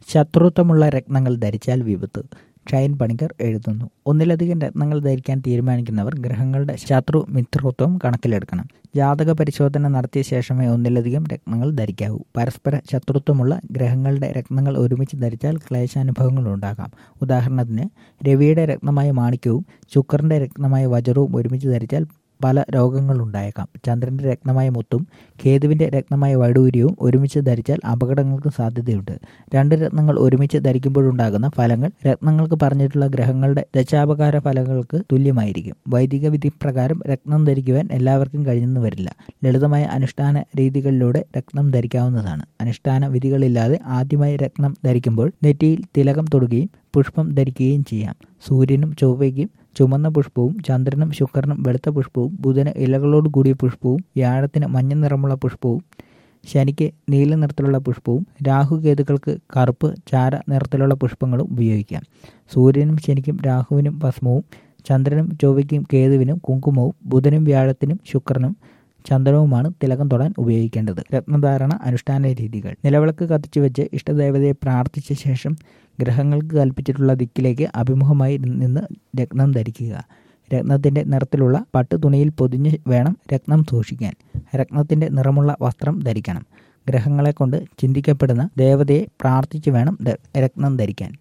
ശത്രുത്വമുള്ള രത്നങ്ങൾ ധരിച്ചാൽ വിപത്ത് ഷൈൻ പണിക്കർ എഴുതുന്നു ഒന്നിലധികം രത്നങ്ങൾ ധരിക്കാൻ തീരുമാനിക്കുന്നവർ ഗ്രഹങ്ങളുടെ ശത്രു മിത്രത്വം കണക്കിലെടുക്കണം ജാതക പരിശോധന നടത്തിയ ശേഷമേ ഒന്നിലധികം രത്നങ്ങൾ ധരിക്കാവൂ പരസ്പര ശത്രുത്വമുള്ള ഗ്രഹങ്ങളുടെ രത്നങ്ങൾ ഒരുമിച്ച് ധരിച്ചാൽ ക്ലേശാനുഭവങ്ങൾ ഉണ്ടാകാം ഉദാഹരണത്തിന് രവിയുടെ രത്നമായ മാണിക്യവും ശുക്രന്റെ രത്നമായ വജ്രവും ഒരുമിച്ച് ധരിച്ചാൽ പല രോഗങ്ങളുണ്ടായേക്കാം ചന്ദ്രന്റെ രത്നമായ മുത്തും കേതുവിന്റെ രത്നമായ വൈഡൂര്യവും ഒരുമിച്ച് ധരിച്ചാൽ അപകടങ്ങൾക്ക് സാധ്യതയുണ്ട് രണ്ട് രത്നങ്ങൾ ഒരുമിച്ച് ധരിക്കുമ്പോഴുണ്ടാകുന്ന ഫലങ്ങൾ രത്നങ്ങൾക്ക് പറഞ്ഞിട്ടുള്ള ഗ്രഹങ്ങളുടെ ദശാപകാര ഫലങ്ങൾക്ക് തുല്യമായിരിക്കും വൈദിക വിധി പ്രകാരം രത്നം ധരിക്കുവാൻ എല്ലാവർക്കും കഴിഞ്ഞെന്ന് വരില്ല ലളിതമായ അനുഷ്ഠാന രീതികളിലൂടെ രത്നം ധരിക്കാവുന്നതാണ് അനുഷ്ഠാന വിധികളില്ലാതെ ആദ്യമായി രത്നം ധരിക്കുമ്പോൾ നെറ്റിയിൽ തിലകം തൊടുകയും പുഷ്പം ധരിക്കുകയും ചെയ്യാം സൂര്യനും ചൊവ്വയ്ക്കും ചുമന്ന പുഷ്പവും ചന്ദ്രനും ശുക്രനും വെളുത്ത പുഷ്പവും ബുധന് ഇലകളോട് കൂടിയ പുഷ്പവും വ്യാഴത്തിന് മഞ്ഞ നിറമുള്ള പുഷ്പവും ശനിക്ക് നീല നിറത്തിലുള്ള പുഷ്പവും രാഹുകേതുക്കൾക്ക് കറുപ്പ് ചാര നിറത്തിലുള്ള പുഷ്പങ്ങളും ഉപയോഗിക്കാം സൂര്യനും ശനിക്കും രാഹുവിനും ഭസ്മവും ചന്ദ്രനും ചൊവ്വയ്ക്കും കേതുവിനും കുങ്കുമവും ബുധനും വ്യാഴത്തിനും ശുക്രനും ചന്ദനവുമാണ് തിലകം തൊടാൻ ഉപയോഗിക്കേണ്ടത് രത്നധാരണ അനുഷ്ഠാന രീതികൾ നിലവിളക്ക് കത്തിച്ചു വെച്ച് ഇഷ്ടദേവതയെ പ്രാർത്ഥിച്ച ശേഷം ഗ്രഹങ്ങൾക്ക് കൽപ്പിച്ചിട്ടുള്ള ദിക്കിലേക്ക് അഭിമുഖമായി നിന്ന് രത്നം ധരിക്കുക രത്നത്തിന്റെ നിറത്തിലുള്ള പട്ട് തുണിയിൽ പൊതിഞ്ഞ് വേണം രത്നം സൂക്ഷിക്കാൻ രത്നത്തിന്റെ നിറമുള്ള വസ്ത്രം ധരിക്കണം ഗ്രഹങ്ങളെ കൊണ്ട് ചിന്തിക്കപ്പെടുന്ന ദേവതയെ പ്രാർത്ഥിച്ചു വേണം രത്നം ധരിക്കാൻ